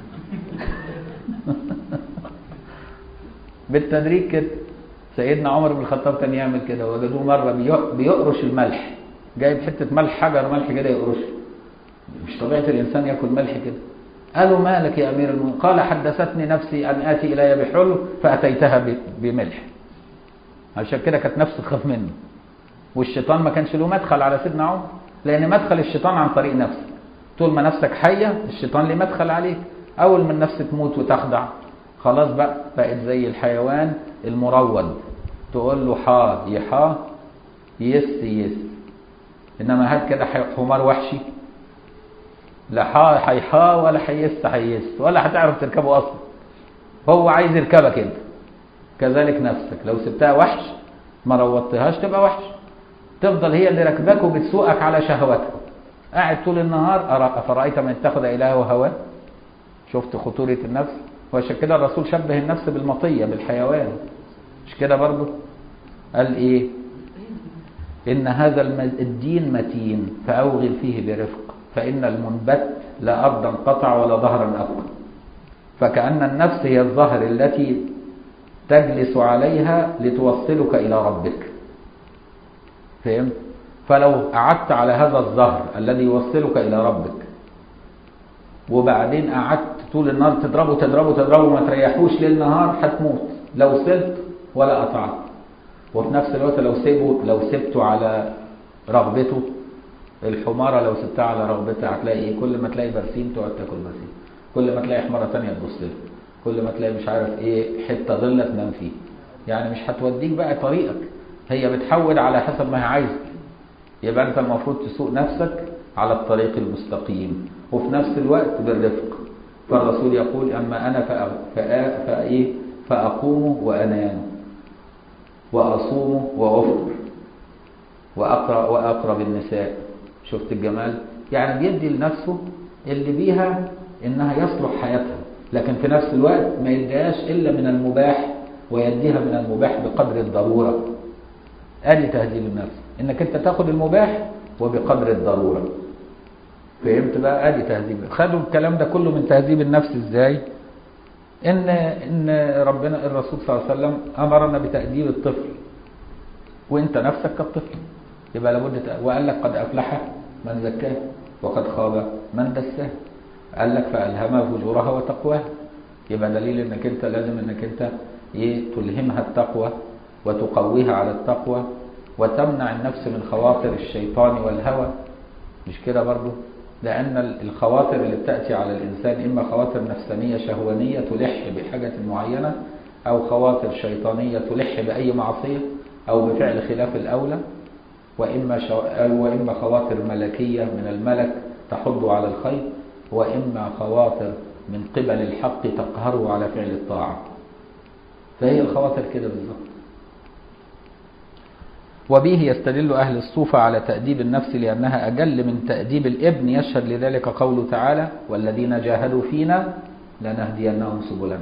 بالتدريج كده سيدنا عمر بن الخطاب كان يعمل كده وجدوه مرة بيقرش الملح جايب حتة ملح حجر ملح كده يقرشه مش طبيعة الإنسان يأكل ملح كده قالوا مالك يا أمير المؤمنين قال حدثتني نفسي أن آتي إلي بحلو فأتيتها بملح عشان كده كانت نفسه تخاف منه والشيطان ما كانش له مدخل على سيدنا عمر لأن مدخل الشيطان عن طريق نفسك طول ما نفسك حية الشيطان ليه مدخل عليك أول ما النفس تموت وتخضع خلاص بقى بقت زي الحيوان المروض تقول له حا يحا يس يس انما هات كده حمار وحشي لا حا هيحا ولا هيس هيس ولا هتعرف تركبه اصلا هو عايز يركبك انت كذلك نفسك لو سبتها وحش ما روضتهاش تبقى وحش تفضل هي اللي راكباك وبتسوقك على شهوتها قاعد طول النهار افرايت من اتخذ الهه هواه شفت خطوره النفس وعشان كده الرسول شبه النفس بالمطيه بالحيوان مش كده برضه قال ايه ان هذا الدين متين فاوغل فيه برفق فان المنبت لا ارضا قطع ولا ظهرا ابقى فكأن النفس هي الظهر التي تجلس عليها لتوصلك إلى ربك فهمت؟ فلو قعدت على هذا الظهر الذي يوصلك إلى ربك وبعدين قعدت طول النهار تضربه تضربه تضربه ما تريحوش ليل نهار هتموت لو سبت ولا قطعت وفي نفس الوقت لو سيبه لو سبته على رغبته الحمارة لو سبتها على رغبتها هتلاقي ايه كل ما تلاقي برسيم تقعد تاكل برسيم كل ما تلاقي حمارة تانية تبص لها كل ما تلاقي مش عارف ايه حتة ظلة تنام فيه يعني مش هتوديك بقى طريقك هي بتحول على حسب ما هي عايزة يبقى انت المفروض تسوق نفسك على الطريق المستقيم وفي نفس الوقت بالرفق فالرسول يقول اما انا فأ... فايه فاقوم وانام واصوم وافطر واقرا واقرا بالنساء شفت الجمال يعني بيدي لنفسه اللي بيها انها يصلح حياتها لكن في نفس الوقت ما يديهاش الا من المباح ويديها من المباح بقدر الضروره ادي تهذيب النفس انك انت تاخد المباح وبقدر الضروره فهمت بقى ادي تهذيب خدوا الكلام ده كله من تهذيب النفس ازاي ان ان ربنا الرسول صلى الله عليه وسلم امرنا بتاديب الطفل وانت نفسك كالطفل يبقى لابد وقال لك قد افلح من زكاه وقد خاب من دساه قال لك فالهمها فجورها وتقواها يبقى دليل انك انت لازم انك انت ايه تلهمها التقوى وتقويها على التقوى وتمنع النفس من خواطر الشيطان والهوى مش كده برضو لأن الخواطر اللي بتأتي على الإنسان إما خواطر نفسانية شهوانية تلح بحاجة معينة أو خواطر شيطانية تلح بأي معصية أو بفعل خلاف الأولى وإما شو... قال وإما خواطر ملكية من الملك تحض على الخير وإما خواطر من قبل الحق تقهره على فعل الطاعة فهي الخواطر كده بالظبط وبه يستدل أهل الصوفة على تأديب النفس لأنها أجل من تأديب الابن يشهد لذلك قوله تعالى والذين جاهدوا فينا لنهدينهم سبلنا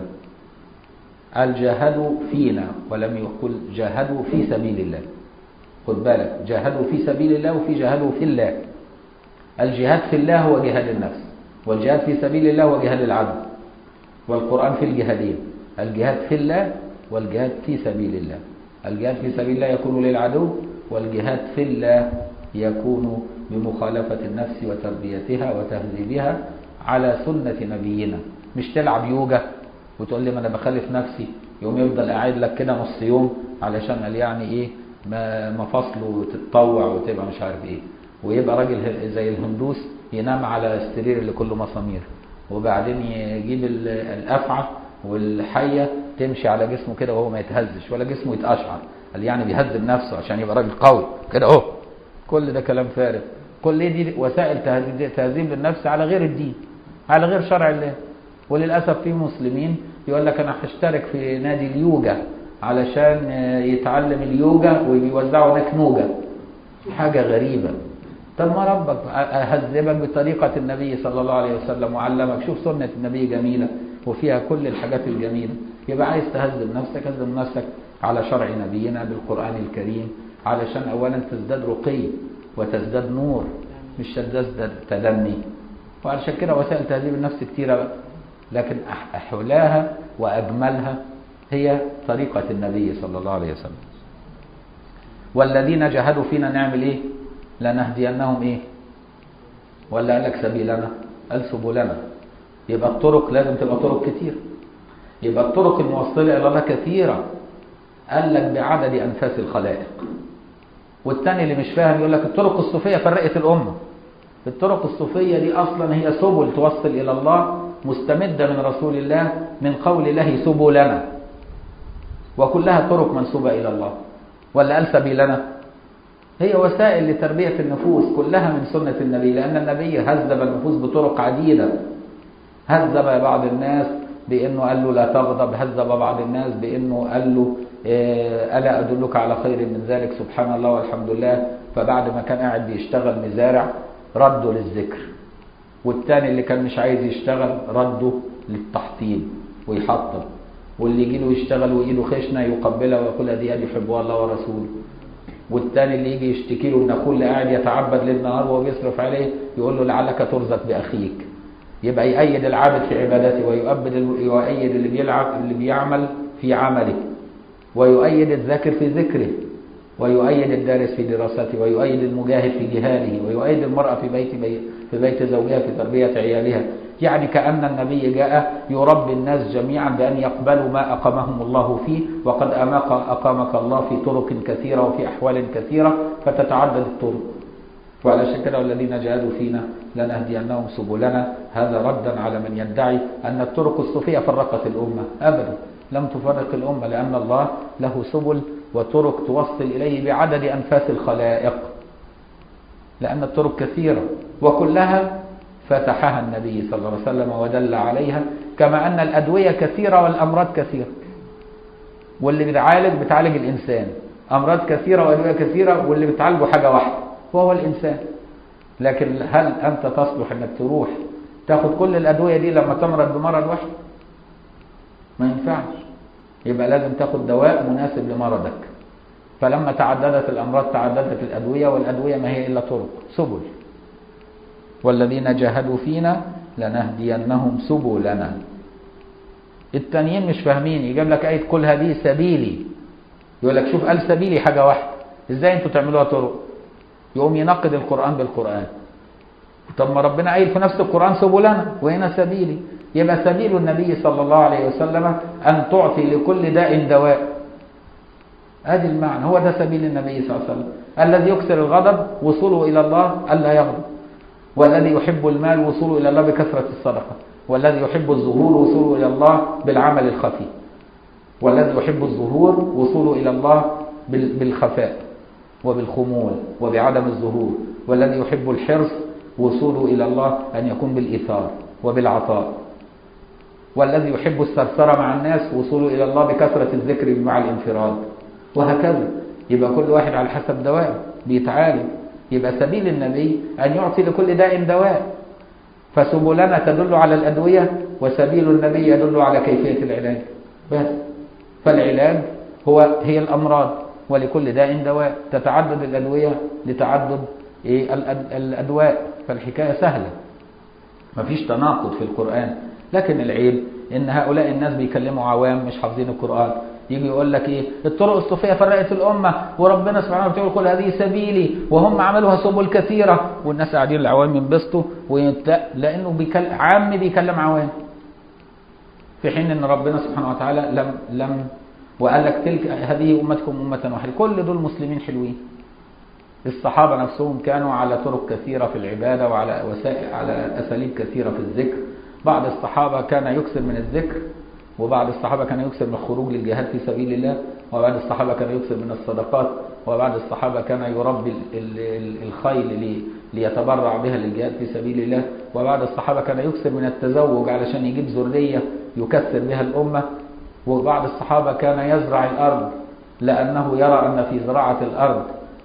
قال جاهدوا فينا ولم يقل جاهدوا في سبيل الله خد بالك جاهدوا في سبيل الله وفي جاهدوا في الله الجهاد في الله هو جهاد النفس والجهاد في سبيل الله هو جهاد العدل والقرآن في الجهادين الجهاد في الله والجهاد في سبيل الله الجهاد في سبيل الله يكون للعدو والجهاد في الله يكون بمخالفة النفس وتربيتها وتهذيبها على سنة نبينا مش تلعب يوجا وتقول لي ما انا بخالف نفسي يوم يفضل قاعد لك كده نص يوم علشان قال يعني ايه ما مفاصله تتطوع وتبقى مش عارف ايه ويبقى راجل زي الهندوس ينام على السرير اللي كله مسامير وبعدين يجيب الافعى والحيه تمشي على جسمه كده وهو ما يتهزش ولا جسمه يتقشعر قال يعني بيهذب نفسه عشان يبقى راجل قوي كده اهو كل ده كلام فارغ كل دي وسائل تهذيب للنفس على غير الدين على غير شرع الله وللاسف في مسلمين يقول لك انا هشترك في نادي اليوجا علشان يتعلم اليوجا ويوزعوا هناك نوجا حاجه غريبه طب ما ربك هذبك بطريقه النبي صلى الله عليه وسلم وعلمك شوف سنه النبي جميله وفيها كل الحاجات الجميله يبقى عايز تهذب نفسك هذب نفسك على شرع نبينا بالقران الكريم علشان اولا تزداد رقي وتزداد نور مش تزداد تدني وعلشان كده وسائل تهذيب النفس كتيره بقى لكن أحلاها وأجملها هي طريقة النبي صلى الله عليه وسلم والذين جاهدوا فينا نعمل إيه لنهدينهم إيه ولا قال لك سبيلنا قال سبلنا يبقى الطرق لازم تبقى طرق كتير يبقى الطرق الموصلة إلى الله كثيرة قال لك بعدد أنفاس الخلائق والتاني اللي مش فاهم يقول لك الطرق الصوفية فرقت الأمة الطرق الصوفية دي أصلا هي سبل توصل إلى الله مستمدة من رسول الله من قول الله سبلنا وكلها طرق منسوبة إلى الله ولا قال سبيلنا هي وسائل لتربية النفوس كلها من سنة النبي لأن النبي هذب النفوس بطرق عديدة هذب بعض الناس بأنه قال له لا تغضب هذب بعض الناس بأنه قال له ألا أدلك على خير من ذلك سبحان الله والحمد لله فبعد ما كان قاعد بيشتغل مزارع رده للذكر والتاني اللي كان مش عايز يشتغل رده للتحطيم ويحطم واللي يجي له يشتغل وايده خشنه يقبلها ويقول دي يد يحبها الله ورسوله والتاني اللي يجي يشتكي له ان اخوه اللي قاعد يتعبد ليل نهار وهو بيصرف عليه يقول له لعلك ترزق باخيك يبقى يأيد العابد في عبادته ويؤبد يؤيد اللي بيلعب اللي بيعمل في عمله ويؤيد الذاكر في ذكره ويؤيد الدارس في دراسته ويؤيد المجاهد في جهاده ويؤيد المرأة في بيت بي في بيت زوجها في تربية عيالها يعني كأن النبي جاء يربي الناس جميعا بأن يقبلوا ما أقامهم الله فيه وقد أماق أقامك الله في طرق كثيرة وفي أحوال كثيرة فتتعدد الطرق وعلى كده والذين جاهدوا فينا لنهدينهم سبلنا هذا ردا على من يدعي أن الطرق الصوفية فرقت الأمة أبدا لم تفرق الأمة لأن الله له سبل وطرق توصل إليه بعدد أنفاس الخلائق لأن الطرق كثيرة وكلها فتحها النبي صلى الله عليه وسلم ودل عليها كما أن الأدوية كثيرة والأمراض كثيرة واللي بتعالج بتعالج الإنسان أمراض كثيرة وأدوية كثيرة واللي بتعالجه حاجة واحدة وهو الإنسان لكن هل أنت تصلح أنك تروح تاخد كل الأدوية دي لما تمرض بمرض واحد ما ينفعش يبقى لازم تاخد دواء مناسب لمرضك فلما تعددت الأمراض تعددت الأدوية والأدوية ما هي إلا طرق سبل والذين جاهدوا فينا لنهدينهم سبلنا التانيين مش فاهمين يجيب لك آية كل هذه سبيلي يقول لك شوف قال سبيلي حاجة واحدة ازاي انتوا تعملوها طرق يقوم ينقد القرآن بالقرآن طب ما ربنا قايل في نفس القرآن سبلنا وهنا سبيلي يبقى سبيل النبي صلى الله عليه وسلم أن تعطي لكل داء دواء ادي المعنى هو ده سبيل النبي صلى الله عليه وسلم الذي يكسر الغضب وصوله إلى الله ألا يغضب والذي يحب المال وصوله إلى الله بكثرة الصدقة والذي يحب الظهور وصوله إلى الله بالعمل الخفي والذي يحب الظهور وصوله إلى الله بالخفاء وبالخمول وبعدم الظهور والذي يحب الحرص وصوله إلى الله أن يكون بالإيثار وبالعطاء والذي يحب الثرثرة مع الناس وصوله إلى الله بكثرة الذكر مع الانفراد وهكذا يبقى كل واحد على حسب دوائه بيتعالج يبقى سبيل النبي أن يعطي لكل داء دواء فسبلنا تدل على الأدوية وسبيل النبي يدل على كيفية العلاج بس فالعلاج هو هي الأمراض ولكل داء دواء تتعدد الأدوية لتعدد إيه الأدواء فالحكاية سهلة مفيش تناقض في القرآن لكن العيب ان هؤلاء الناس بيكلموا عوام مش حافظين القرآن يجي يقول لك ايه الطرق الصوفيه فرقت الامه وربنا سبحانه وتعالى يقول هذه سبيلي وهم عملوها سبل كثيره والناس قاعدين العوام ينبسطوا وينت... لانه بيكلم عام بيكلم عوام في حين ان ربنا سبحانه وتعالى لم لم وقال لك تلك هذه امتكم امه واحده كل دول مسلمين حلوين الصحابه نفسهم كانوا على طرق كثيره في العباده وعلى وسائل على اساليب كثيره في الذكر بعض الصحابه كان يكثر من الذكر وبعض الصحابة كان يكثر من الخروج للجهاد في سبيل الله وبعض الصحابة كان يكثر من الصدقات وبعض الصحابة كان يربي الخيل ليتبرع بها للجهاد في سبيل الله وبعض الصحابة كان يكثر من التزوج علشان يجيب ذرية يكثر بها الأمة وبعض الصحابة كان يزرع الأرض لأنه يرى أن في زراعة الأرض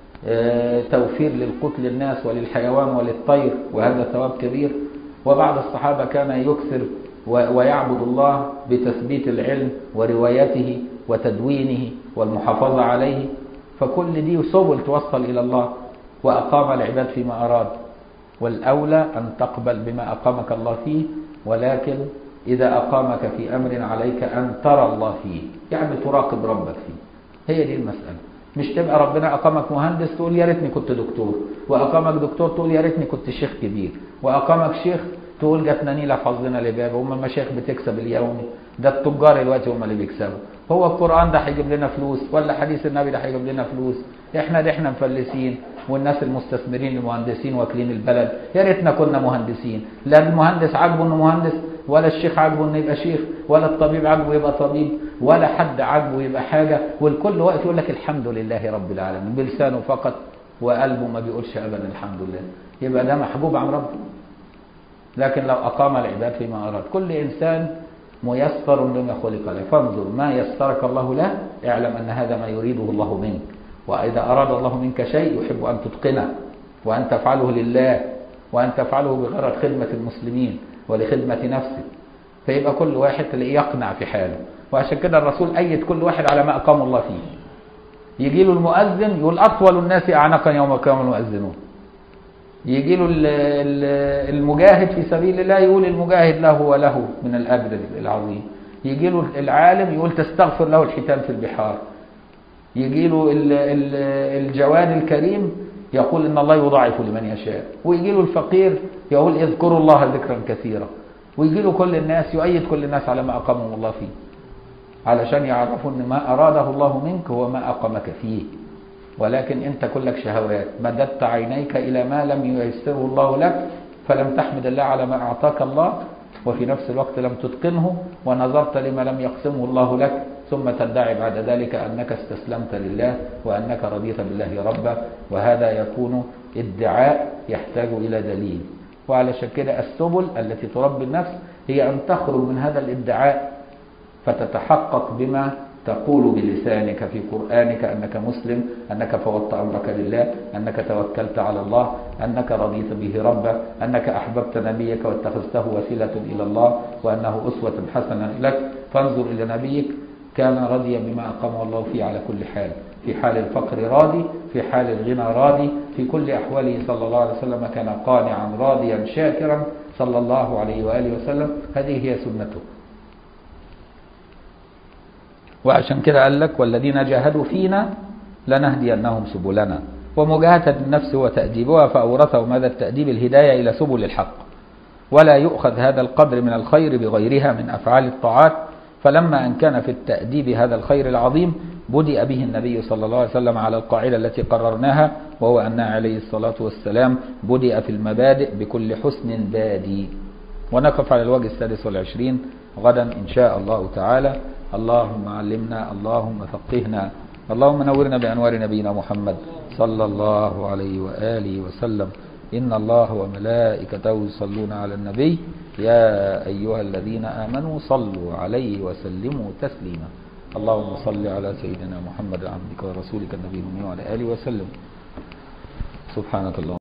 توفير للقوت للناس وللحيوان وللطير وهذا ثواب كبير وبعض الصحابة كان يكثر ويعبد الله بتثبيت العلم وروايته وتدوينه والمحافظة عليه فكل دي سبل توصل إلى الله وأقام العباد فيما أراد والأولى أن تقبل بما أقامك الله فيه ولكن إذا أقامك في أمر عليك أن ترى الله فيه يعني تراقب ربك فيه هي دي المسألة مش تبقى ربنا أقامك مهندس تقول يا ريتني كنت دكتور وأقامك دكتور تقول يا ريتني كنت شيخ كبير وأقامك شيخ تقول جاتنا نيلة حظنا لباب هم المشايخ بتكسب اليومي ده التجار دلوقتي هم اللي بيكسبوا هو القرآن ده هيجيب لنا فلوس ولا حديث النبي ده هيجيب لنا فلوس احنا ده احنا مفلسين والناس المستثمرين المهندسين واكلين البلد يا ريتنا كنا مهندسين لا المهندس عاجبه انه مهندس ولا الشيخ عاجبه انه يبقى شيخ ولا الطبيب عاجبه يبقى طبيب ولا حد عاجبه يبقى حاجة والكل واقف يقول لك الحمد لله رب العالمين بلسانه فقط وقلبه ما بيقولش ابدا الحمد لله يبقى ده محجوب عن ربه لكن لو أقام العباد فيما أراد كل إنسان ميسر لما خلق له فانظر ما يسرك الله له اعلم أن هذا ما يريده الله منك وإذا أراد الله منك شيء يحب أن تتقنه وأن تفعله لله وأن تفعله بغرض خدمة المسلمين ولخدمة نفسك فيبقى كل واحد تلاقيه يقنع في حاله وعشان كده الرسول أيد كل واحد على ما أقام الله فيه يجي له المؤذن يقول أطول الناس أعناقا يوم القيامة المؤذنون يجي له المجاهد في سبيل الله يقول المجاهد له وله من الأجر العظيم يجي له العالم يقول تستغفر له الحيتان في البحار يجي له الجواد الكريم يقول إن الله يضاعف لمن يشاء ويجي له الفقير يقول اذكروا الله ذكرا كثيرا ويجي له كل الناس يؤيد كل الناس على ما أقامهم الله فيه علشان يعرفوا أن ما أراده الله منك هو ما أقامك فيه ولكن انت كلك شهوات مددت عينيك الى ما لم ييسره الله لك فلم تحمد الله على ما اعطاك الله وفي نفس الوقت لم تتقنه ونظرت لما لم يقسمه الله لك ثم تدعي بعد ذلك انك استسلمت لله وانك رضيت بالله ربا وهذا يكون ادعاء يحتاج الى دليل وعلشان كده السبل التي تربي النفس هي ان تخرج من هذا الادعاء فتتحقق بما تقول بلسانك في قرآنك أنك مسلم أنك فوضت أمرك لله أنك توكلت على الله أنك رضيت به ربا أنك أحببت نبيك واتخذته وسيلة إلى الله وأنه أسوة حسنة لك فانظر إلى نبيك كان رضيا بما أقامه الله فيه على كل حال في حال الفقر راضي في حال الغنى راضي في كل أحواله صلى الله عليه وسلم كان قانعا راضيا شاكرا صلى الله عليه وآله وسلم هذه هي سنته وعشان كده قال لك والذين جاهدوا فينا لنهدينهم سبلنا ومجاهدة النفس وتأديبها فأورثهم هذا التأديب الهداية إلى سبل الحق ولا يؤخذ هذا القدر من الخير بغيرها من أفعال الطاعات فلما أن كان في التأديب هذا الخير العظيم بدأ به النبي صلى الله عليه وسلم على القاعدة التي قررناها وهو أن عليه الصلاة والسلام بدأ في المبادئ بكل حسن بادي ونقف على الوجه السادس والعشرين غدا إن شاء الله تعالى اللهم علمنا اللهم فقهنا اللهم نورنا بأنوار نبينا محمد صلى الله عليه وآله وسلم إن الله وملائكته يصلون على النبي يا أيها الذين آمنوا صلوا عليه وسلموا تسليما اللهم صل على سيدنا محمد عبدك ورسولك النبي وعلى آله وسلم سبحانك اللهم